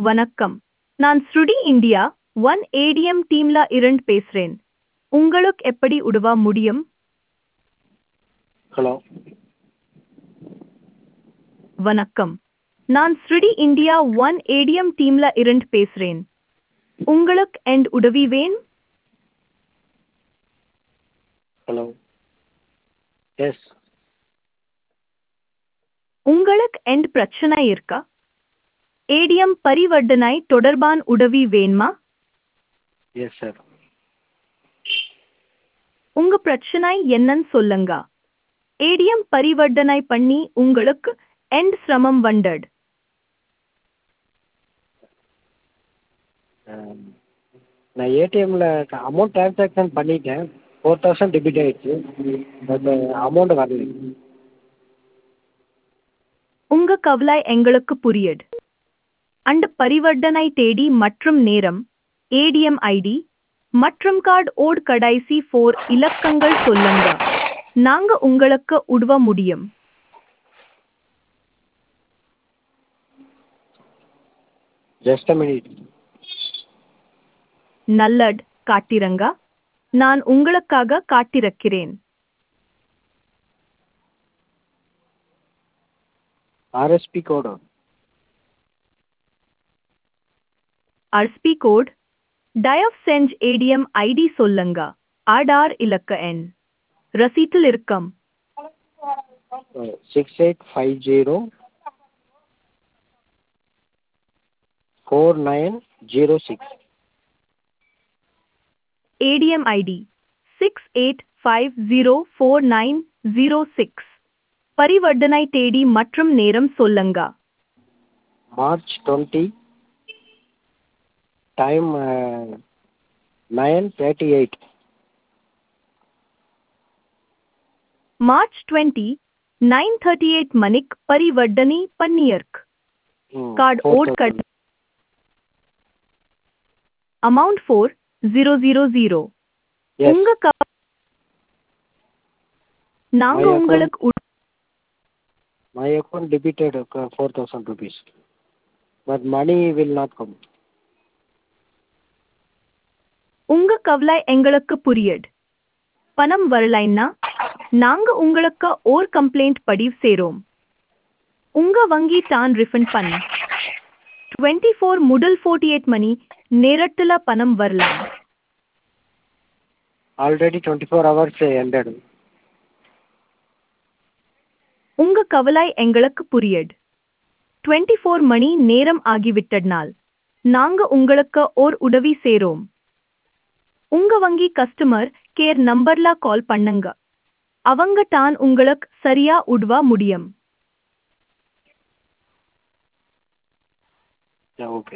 வணக்கம் நான் ஸ்ருடி இந்தியா ஒன் ஏடிஎம் டீம்ல இருந்து பேசுறேன் உங்களுக்கு எப்படி உதவ முடியும் ஹலோ வணக்கம் நான் ஸ்ருடி இந்தியா ஒன் ஏடிஎம் டீம்ல இருந்து பேசுறேன் உங்களுக்கு எண்ட் உதவி வேணும் ஹலோ எஸ் உங்களுக்கு எண்ட் பிரச்சனை இருக்கா ஏடிஎம் பரிவர்த்தனை தொடர்பான உதவி வேணுமா எஸ் சார் உங்க பிரச்சனை என்னன்னு சொல்லுங்க ஏடிஎம் பரிவர்த்தனை பண்ணி உங்களுக்கு எண்ட் சிரமம் வந்தது நான் ஏடிஎம்மில் அமௌண்ட் ட்ரான்சாக்ஷன் பண்ணிட்டேன் ஃபோர் தௌசண்ட் டெபிட் ஆயிடுச்சு பட் அமௌண்ட் வரல உங்க கவலை எங்களுக்கு புரியுது அந்த பரிவர்த்தனை தேதி மற்றும் நேரம் ஏடிஎம் ஐடி மற்றும் கார்டு ஓட் கடைசி ஃபோர் இலக்கங்கள் சொல்லுங்க நாங்க உங்களுக்கு உதவ முடியும் ஜஸ்ட் அ மினிட் நல்லட் காட்டிரங்க நான் உங்களுக்காக காட்டிருக்கிறேன் ஆர்எஸ்பி கோடு ஆர்எஸ்பி கோட் டயப் சென்ட் ஏடிஎம் ஐடி சொல்லுங்க ஆடார் இலக்க எண் ரசீட்டில் இருக்கும் six eight five zero four nine zero six ATM ID six eight five zero four nine zero six பரிவர்த்தனை தேதி மற்றும் நேரம் சொல்லுங்க March twenty time nine thirty eight March twenty nine thirty eight மணிக்கு பரிவர்த்தனை பண்ணியர்க் கார்டு ஓட் cut amount four zero zero zero எஸ் உங்க க- நாங்க My account- உங்களுக்கு உ- My account debited uh, 4,000 rupees. But money will not come. உங்க கவலை எங்களுக்கு புரியுது பணம் வரலைன்னா நாங்க உங்களுக்கு ஓர் கம்ப்ளைண்ட் பதிவு செய்றோம் உங்க வங்கி தான் ரிஃபண்ட் பண்ணு டுவெண்ட்டி ஃபோர் முதல் ஃபோர்ட்டி எயிட் மணி நேரத்துல பணம் வரலாம் Already 24 hours uh, ended. உங்க கவலை எங்களுக்கு புரியுது டுவெண்ட்டி ஃபோர் மணி நேரம் ஆகிவிட்டதனால் நாங்க உங்களுக்கு ஓர் உதவி செய்றோம் உங்க வங்கி கஸ்டமர் கேர் நம்பர்ல கால் பண்ணுங்க அவங்க தான் உங்களுக்கு சரியா உதவ முடியும் Yeah, okay.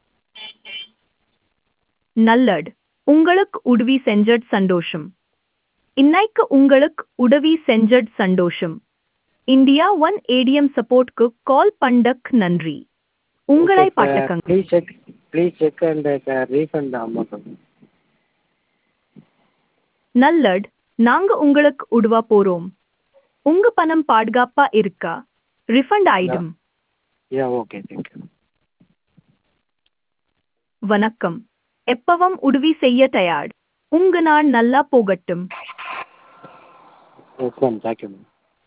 நல்லட் உங்களுக்கு உதவி செஞ்சட் சந்தோஷம் இன்னைக்கு உங்களுக்கு உதவி செஞ்சட் சந்தோஷம் இந்தியா ஒன் ஏடிஎம் சப்போர்ட்க்கு கால் பண்டக் நன்றி உங்களை Okay, uh, பாட்டக்கங்க Please check, please check and uh, refund the amount. நல்லட் நாங்க உங்களுக்கு உதவ போறோம் உங்க பணம் பாதுகாப்பா இருக்கா ரிஃபண்ட் ஆயிடும் Yeah, okay, thank you. வணக்கம் எப்பவும் உதவி செய்ய தயார் உங்க நாள் நல்லா போகட்டும் Yes, ma'am, thank you. ma'am.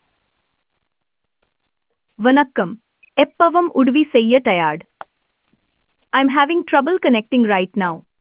வணக்கம் எப்பவும் உதவி செய்ய தயார் I'm having trouble connecting right now